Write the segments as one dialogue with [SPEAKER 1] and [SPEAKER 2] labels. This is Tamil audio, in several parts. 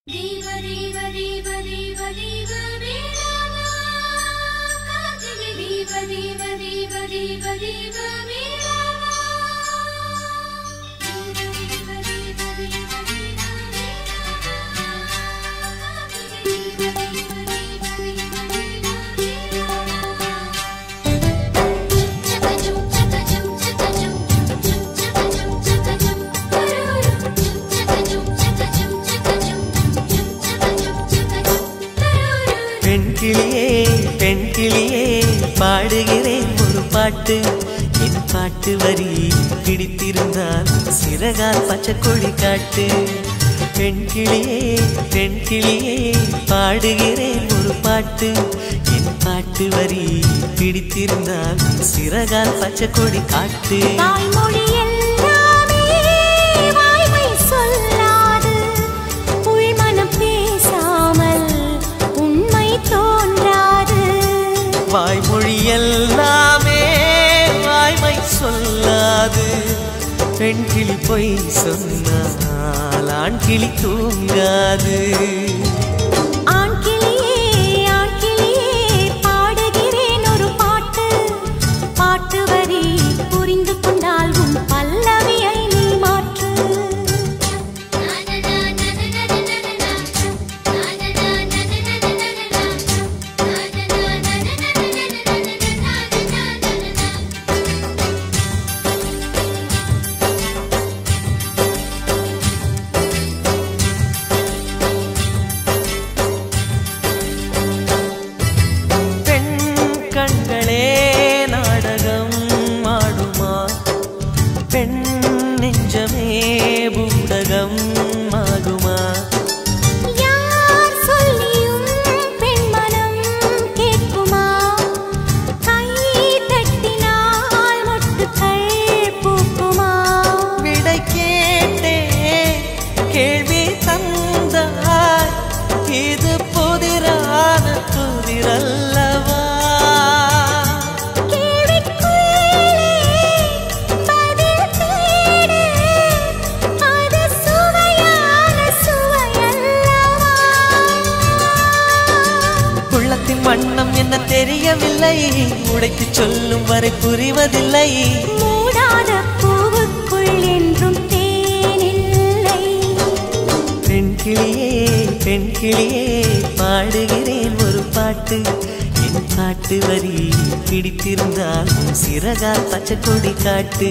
[SPEAKER 1] தீப தீப தீப தீப தீப வேளாவா கார்த்திகை தீப தீப தீப தீப தீப வேளாவா தீப தீப தீப தீப தீப வேளாவா கார்த்திகை தீப தீப தீப தீப தீப வேளாவா சக்கஜம் சக்கஜம் சக்கஜம் சக்கஜம் சக்கஜம் கருரு சக்கஜம் சக்கஜம் சக்கஜம் சக்கஜம் சக்கஜம் கருரு
[SPEAKER 2] பெண் கிளியே பெண் கிளியே பாடுகிறேன் ஒரு பாட்டு என் பாட்டு வரி பிடித்திருந்தால் சிறகால் பச்சை கொடி காட்டு பெண் கிளியே பெண் கிளியே பாடுகிறேன் ஒரு பாட்டு என் பாட்டு வரி பிடித்திருந்தால் சிறகால் பச்சை கொடி காட்டு
[SPEAKER 1] தாய்மொழி எல்லாமே வாய்மை சொல்லாது உள்மனம் பேசாமல் உண்மை தோன்றாது
[SPEAKER 2] வாய்மொழி எல்லாமே வாய்மை சொல்லாது பெண் கிளி பொய் சொன்னால் ஆண் கிளி தூங்காது
[SPEAKER 1] ஆண் கிளியே ஆண் கிளியே பாடுகிறேன் ஒரு பாட்டு பாட்டு வரி புரிந்து கொண்டால் உன் பல்லவியை நீ மாற்று
[SPEAKER 2] பெண் கண்களே நாடகம் ஆடுமா பெண் நெஞ்சமே பூடகம் ஆகுமா
[SPEAKER 1] யார் சொல்லியும் பெண்மனம் கேட்குமா கை தட்டினால் மொட்டுக்கள் பூக்குமா
[SPEAKER 2] விடை கேட்டே கேள்வி தந்தாய் இது புதிரான புதிரல்லவா
[SPEAKER 1] கேள்விக்குள்ளே பதில் தேடு அது சுவையான சுவையல்லவா
[SPEAKER 2] உள்ளத்தின் வண்ணம் என்ன தெரியவில்லை உடைத்து சொல்லும் வரை புரிவதில்லை
[SPEAKER 1] மூடாத பூவுக்குள் என்றும் தேனில்லை
[SPEAKER 2] பெண் கிளியே பெண் கிளியே பாடுகிறேன் ஒரு பாட்டு என் பாட்டு வரி பிடித்திருந்தால் உன் சிறகால் பச்சை கொடி காட்டு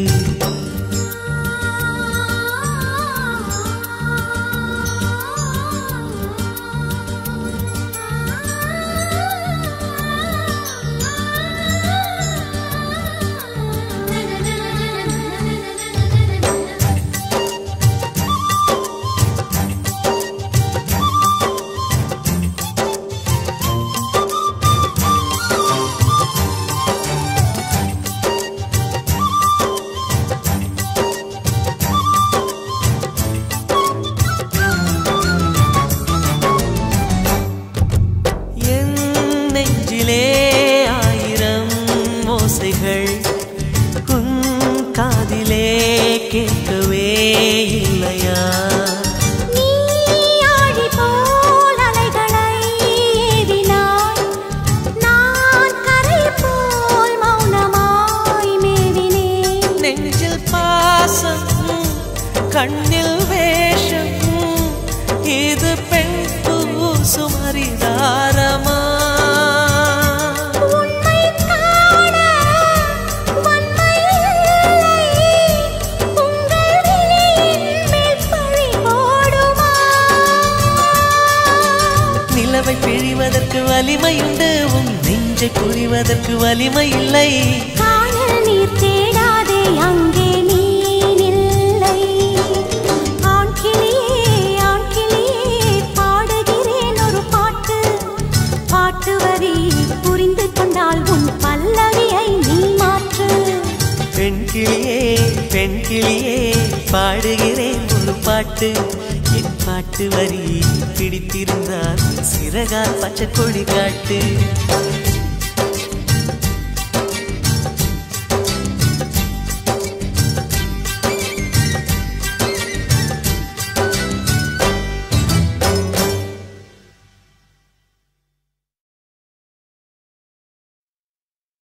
[SPEAKER 2] என் நெஞ்சிலே ஆயிரம் ஓசைகள் உன் காதிலே கேட்கவே இல்லையா
[SPEAKER 1] நீ ஆழி போல் அலைகளை ஏவினாய் நான் கரை போல் மௌனமாய் மேவினேன்
[SPEAKER 2] நெஞ்சில் பாசம் கண்ணில் வேஷம் இது பெண் பூசும் அரிதாரமா
[SPEAKER 1] உண்மை காண வன்மை இல்லை உங்கள் விழியின் மேல் பழி போடுமா
[SPEAKER 2] நிலவை பிழிவதற்கு வலிமையுண்டு உன் நெஞ்சை புரிவதற்கு வலிமை இல்லை
[SPEAKER 1] காணல் நீர் தேடாதே அங்கே நீ இல்லை ஆண் கிளியே ஆண் கிளியே பாடுகிறேன் ஒரு பாட்டு பாட்டு வரி புரிந்து கொண்டால் உன் பல்லவியை நீ மாற்று
[SPEAKER 2] பெண் கிளியே பெண் கிளியே பாடுகிறேன் ஒரு பாட்டு என் பாட்டு வரி பிடித்திருந்தால் சிறகால் பச்சை கொடி காட்டு